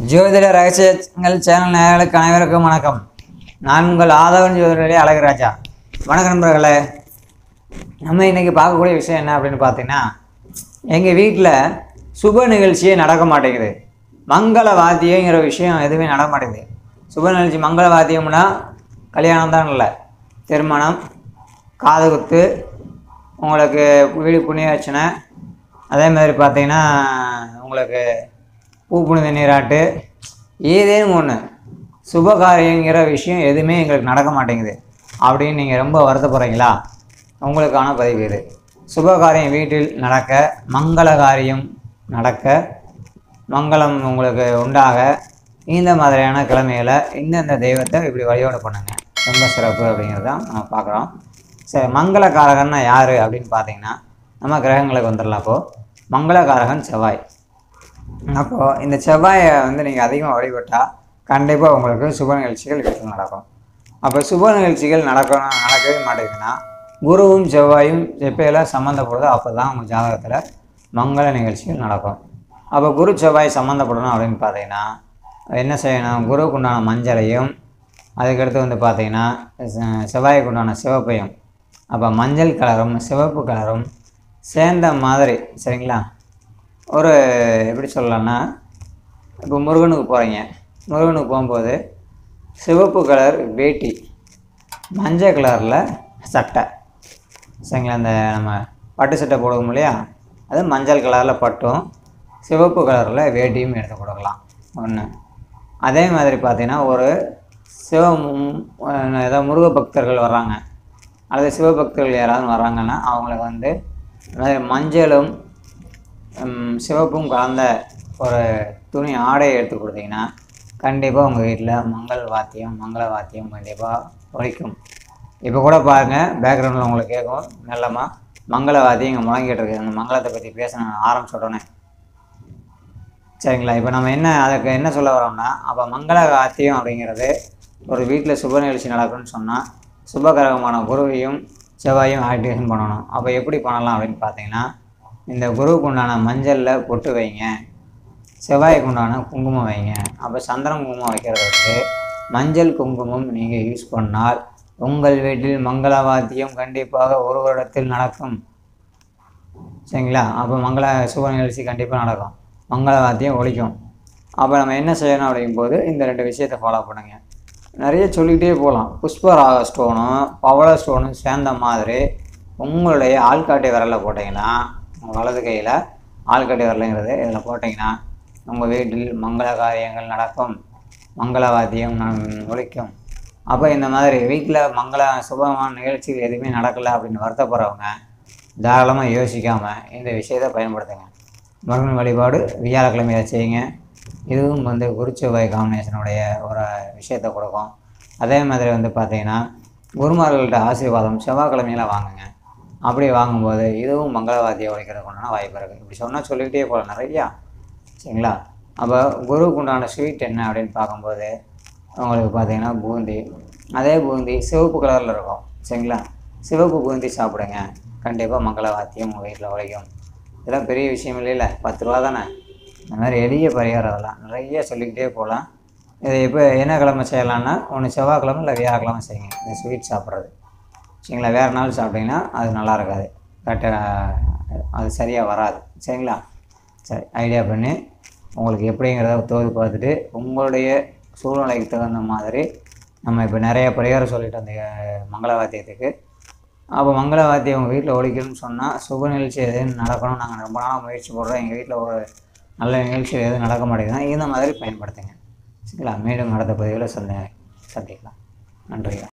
ஜோதிட ரகசியங்கள் சேனல் நேயர்களுக்கு அனைவருக்கும் வணக்கம் நான் உங்கள் ஆதவன் ஜோதிடரே அழகராஜா வணக்கம் நண்பர்களே நம்ம இன்றைக்கி பார்க்கக்கூடிய விஷயம் என்ன அப்படின்னு பார்த்தீங்கன்னா எங்கள் வீட்டில் சுப நிகழ்ச்சியே நடக்க மாட்டேங்குது மங்கள வாத்தியங்கிற விஷயம் எதுவுமே நடக்க மாட்டேங்குது சுப நிகழ்ச்சி மங்கள வாத்தியம்னா கல்யாணம் தான் இல்லை திருமணம் காது குத்து உங்களுக்கு வீடு புண்ணிய அர்ச்சனை அதே மாதிரி பார்த்தீங்கன்னா உங்களுக்கு பூ புனித நீராட்டு ஏதேனும் ஒன்று சுபகாரியங்கிற விஷயம் எதுவுமே எங்களுக்கு நடக்க மாட்டேங்குது அப்படின்னு நீங்கள் ரொம்ப வருத்தப்படுறீங்களா உங்களுக்கான பதிவு இது சுபகாரியம் வீட்டில் நடக்க மங்கள காரியம் நடக்க மங்களம் உங்களுக்கு உண்டாக இந்த மாதிரியான கிழமைகளை இந்தந்த தெய்வத்தை இப்படி வழிபாடு பண்ணுங்க ரொம்ப சிறப்பு அப்படிங்கிறது தான் நம்ம பார்க்குறோம் சரி மங்களகாரகன்னா யார் அப்படின்னு பார்த்தீங்கன்னா நம்ம கிரகங்களுக்கு வந்துடலாம் அப்போது மங்களகாரகன் செவ்வாய் அப்போது இந்த செவ்வாயை வந்து நீங்கள் அதிகமாக வழிபட்டால் கண்டிப்பாக உங்களுக்கு சுப நிகழ்ச்சிகள் வீட்டில் நடக்கும் அப்போ சுப நிகழ்ச்சிகள் நடக்கணும் நடக்கவே மாட்டேங்குதுன்னா குருவும் செவ்வாயும் எப்போயெல்லாம் சம்மந்தப்படுதோ அப்போ தான் உங்கள் ஜாதகத்தில் மங்கள நிகழ்ச்சிகள் நடக்கும் அப்போ குரு செவ்வாய் சம்மந்தப்படணும் அப்படின்னு பார்த்தீங்கன்னா என்ன செய்யணும் குருவுக்கு உண்டான மஞ்சளையும் அதுக்கடுத்து வந்து பார்த்தீங்கன்னா செ- செவ்வாய்க்கு உண்டான சிவப்பையும் அப்போ மஞ்சள் கலரும் சிவப்பு கலரும் சேர்ந்த மாதிரி சரிங்களா ஒரு எப்படி சொல்லலாம்னா இப்போ முருகனுக்கு போகிறீங்க முருகனுக்கு போகும்போது சிவப்பு கலர் வேட்டி மஞ்சள் கலரில் சட்டை சரிங்களா அந்த நம்ம பட்டு சட்டை போடுவோம் இல்லையா அது மஞ்சள் கலரில் பட்டும் சிவப்பு கலரில் வேட்டியும் எடுத்து கொடுக்கலாம் ஒன்று அதே மாதிரி பார்த்தீங்கன்னா ஒரு சிவ ம், ஏதோ முருக பக்தர்கள் வர்றாங்க அல்லது சிவபக்தர்கள் யாராவது வர்றாங்கன்னா அவங்களுக்கு வந்து இந்த மாதிரி மஞ்சளும் ம், சிவப்பும் கலந்த ஒரு துணி ஆடையை எடுத்து கொடுத்தீங்கன்னா கண்டிப்பாக உங்கள் வீட்டில் மங்கள் வாத்தியம் மங்கள வாத்தியம் கண்டிப்பாக ஒழிக்கும் இப்போ கூட பாருங்கள் பேக்ரவுண்டில் உங்களுக்கு கேட்கும் மெல்லமா மங்கள வாத்தியம் இங்கே முழங்கிட்டு இருக்கு அந்த மங்களத்தை பற்றி பேச நான் ஆரம்பிச்ச உடனே சரிங்களா இப்போ நம்ம என்ன அதுக்கு என்ன சொல்ல வரோம்னா அப்போ மங்கள வாத்தியம் அப்படிங்கிறது ஒரு வீட்டில் சுப நிகழ்ச்சி நடக்கும்னு சொன்னால் சுபகரகமான குருவையும் செவ்வாயும் ஆக்டிவேஷன் பண்ணணும் அப்போ எப்படி பண்ணலாம் அப்படின்னு பார்த்தீங்கன்னா இந்த குருவுக்கு உண்டான மஞ்சளில் பொட்டு வைங்க செவ்வாய்க்கு உண்டான குங்குமம் வைங்க அப்போ சந்திரன் குங்குமம் வைக்கிறதுக்கு மஞ்சள் குங்குமம் நீங்கள் யூஸ் பண்ணால் உங்கள் வீட்டில் மங்கள வாத்தியம் கண்டிப்பாக ஒரு வருடத்தில் நடக்கும் சரிங்களா அப்போ மங்கள சுப நிகழ்ச்சி கண்டிப்பாக நடக்கும் மங்கள வாத்தியம் ஒழிக்கும் அப்போ நம்ம என்ன செய்யணும் அப்படிங்கும்போது இந்த ரெண்டு விஷயத்தை ஃபாலோ பண்ணுங்க நிறைய சொல்லிக்கிட்டே போகலாம் புஷ்பராக ஸ்டோனும் பவள ஸ்டோனும் சேர்ந்த மாதிரி உங்களுடைய ஆள்காட்டி விரலில் போட்டிங்கன்னா உங்கள் வலது கையில் ஆள்காட்டி விரலுங்கிறது இதில் போட்டிங்கன்னா உங்கள் வீட்டில் மங்கள காரியங்கள் நடக்கும் மங்கள வாத்தியம் ந- ஒலிக்கும் அப்போ இந்த மாதிரி வீட்டில் மங்கள சுபமான நிகழ்ச்சிகள் எதுவுமே நடக்கலை அப்படின்னு வருத்தப்படுறவங்க தாராளமாக யோசிக்காமல் இந்த விஷயத்தை பயன்படுத்துங்க முருகன் வழிபாடு வியாழக்கிழமையில செய்யுங்க இதுவும் வந்து குருச்செவ்வாய் காம்பினேஷனுடைய ஒரு விஷயத்தை கொடுக்கும் அதே மாதிரி வந்து பார்த்தீங்கன்னா குருமார்கள்ட்ட ஆசீர்வாதம் செவ்வாய்க்கிழமையில வாங்குங்க அப்படி வாங்கும்போது இதுவும் மங்களவாத்தியம் உழைக்கிறதுக்கு உண்டான வாய்ப்பு இருக்குது இப்படி சொன்னால் சொல்லிக்கிட்டே போகலாம் நிறையா சரிங்களா அப்போ குருவுக்கு உண்டான ஸ்வீட் என்ன அப்படின்னு பார்க்கும்போது உங்களுக்கு பார்த்தீங்கன்னா பூந்தி அதே பூந்தி சிவப்பு கலரில் இருக்கும் சரிங்களா சிவப்பு பூந்தி சாப்பிடுங்க கண்டிப்பாக மங்களவாத்தியம் உங்கள் வீட்டில் உழைக்கும் இதெல்லாம் பெரிய விஷயம் இல்லைல்ல பத்து ரூபா தானே இந்த மாதிரி எளிய பரிகாரம் அதெல்லாம் நிறைய சொல்லிக்கிட்டே போகலாம் இதை இப்போ என்ன கிழமை செய்யலாம்னா ஒன்று செவ்வாய்க்கிழமை இல்லை வியாழக்கிழமை செய்யுங்க இந்த ஸ்வீட் சாப்பிட்றது சரிங்களா வேறு நாள் சாப்பிட்டீங்கன்னா அது நல்லா இருக்காது கரெக்டாக அது சரியாக வராது சரிங்களா சரி ஐடியா பண்ணி உங்களுக்கு எப்படிங்கிறத தோது பார்த்துட்டு உங்களுடைய சூழ்நிலைக்கு தகுந்த மாதிரி நம்ம இப்போ நிறைய பரிகாரம் சொல்லிட்டோம் அந்த அஹ், மங்கள வாத்தியத்துக்கு அப்போ மங்கள வாத்தியம் உங்கள் வீட்டில் ஒழிக்கணும்னு சொன்னால் சுப நிகழ்ச்சி எதுவும் நடக்கணும் நாங்கள் ரொம்ப நாளாக முயற்சி போடுறோம் எங்கள் வீட்டில் ஒரு நல்ல நிகழ்ச்சி எதுவும் நடக்க மாட்டேங்குதுன்னா இந்த மாதிரி பயன்படுத்துங்க சரிங்களா மீண்டும் அடுத்த பதிவில் சந்தி சந்திக்கலாம் நன்றிங்க